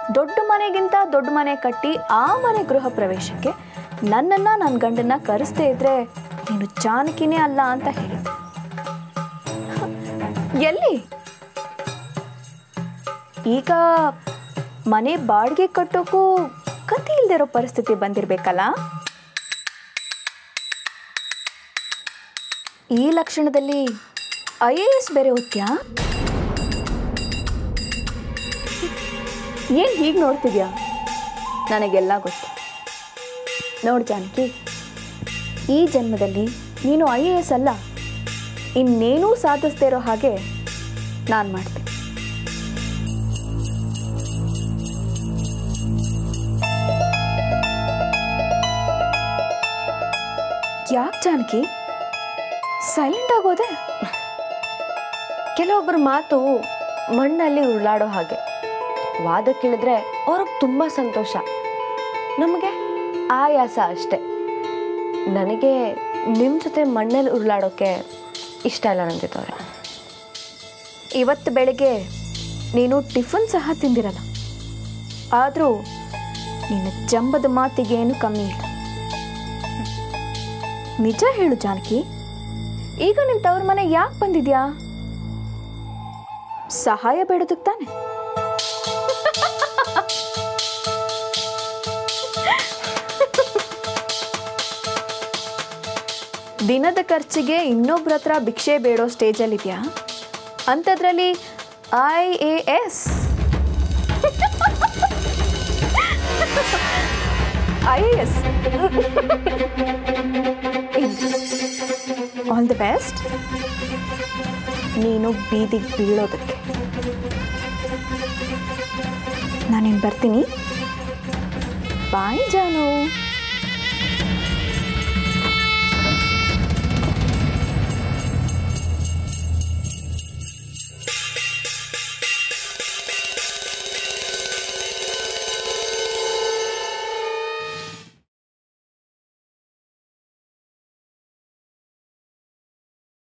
ದೊಡ್ಡ ಮನೆಗಿಂತ ದೊಡ್ಡ ಮನೆ ಕಟ್ಟಿ ಆ ಮನೆ ಗೃಹ ಪ್ರವೇಶಕ್ಕೆ ನನ್ನನ್ನು ನನ್ನ ಗಂಡನ್ನ ಕರೆಸ್ದೇ ಇದ್ರೆ ನೀನು ಜಾನಕಿನೇ ಅಲ್ಲ ಅಂತ ಹೇಳಿದ್ದೆ ಎಲ್ಲಿ ಈಗ ಮನೆ ಬಾಡಿಗೆ ಕಟ್ಟೋಕ್ಕೂ ಕತಿ ಇಲ್ದಿರೋ ಪರಿಸ್ಥಿತಿ ಬಂದಿರಬೇಕಲ್ಲ ಈ ಲಕ್ಷಣದಲ್ಲಿ ಐ ಎ ಎಸ್ ಬೇರೆ ಓದ್ತ್ಯಾ ಏನು ಹೀಗೆ ನೋಡ್ತಿದ್ಯಾ ನನಗೆಲ್ಲ ಗೊತ್ತು ನೋಡು ಜಾನಕಿ ಈ ಜನ್ಮದಲ್ಲಿ ನೀನು ಐ ಎ ಎಸ್ ಅಲ್ಲ ಇನ್ನೇನೂ ಸಾಧಿಸ್ದೇ ಇರೋ ಹಾಗೆ ನಾನು ಮಾಡ್ತೀನಿ ಯಾಕೆ ಜಾನಕಿ ಸೈಲೆಂಟ್ ಆಗೋದೆ ಕೆಲವೊಬ್ಬರ ಮಾತು ಮಣ್ಣಲ್ಲಿ ಉರುಳಾಡೋ ಹಾಗೆ ವಾದ ಕೇಳಿದ್ರೆ ಅವ್ರಿಗೆ ತುಂಬ ಸಂತೋಷ ನಮಗೆ ಆಯಾಸ ಅಷ್ಟೆ ನನಗೆ ನಿಮ್ಮ ಜೊತೆ ಮಣ್ಣಲ್ಲಿ ಉರುಳಾಡೋಕ್ಕೆ ಇಷ್ಟ ಇಲ್ಲ ನಂದಿತ್ತವ್ರೆ ಇವತ್ತು ಬೆಳಗ್ಗೆ ನೀನು ಟಿಫನ್ ಸಹ ತಿಂದಿರಲ್ಲ ಆದರೂ ನಿನ್ನ ಜಂಬದ ಮಾತಿಗೆ ಏನು ಕಮ್ಮಿ ಇಲ್ಲ ನಿಜ ಹೇಳು ಜಾನಕಿ ಈಗ ನಿನ್ನ ತವ್ರ ಮನೆ ಯಾಕೆ ಬಂದಿದ್ಯಾ ಸಹಾಯ ಬೇಡೋದಕ್ಕೆ ತಾನೆ ದಿನದ ಖರ್ಚಿಗೆ ಇನ್ನೊಬ್ರ ಹತ್ರ ಭಿಕ್ಷೆ ಬೇಡೋ ಸ್ಟೇಜಲ್ಲಿದೆಯಾ ಅಂಥದ್ರಲ್ಲಿ I A S I A S all the best ನೀನು ಬೀದಿಗೆ ಬೀಳೋದಕ್ಕೆ ನಾನೇನು ಬರ್ತೀನಿ ಬಾಯ್ ಜಾನು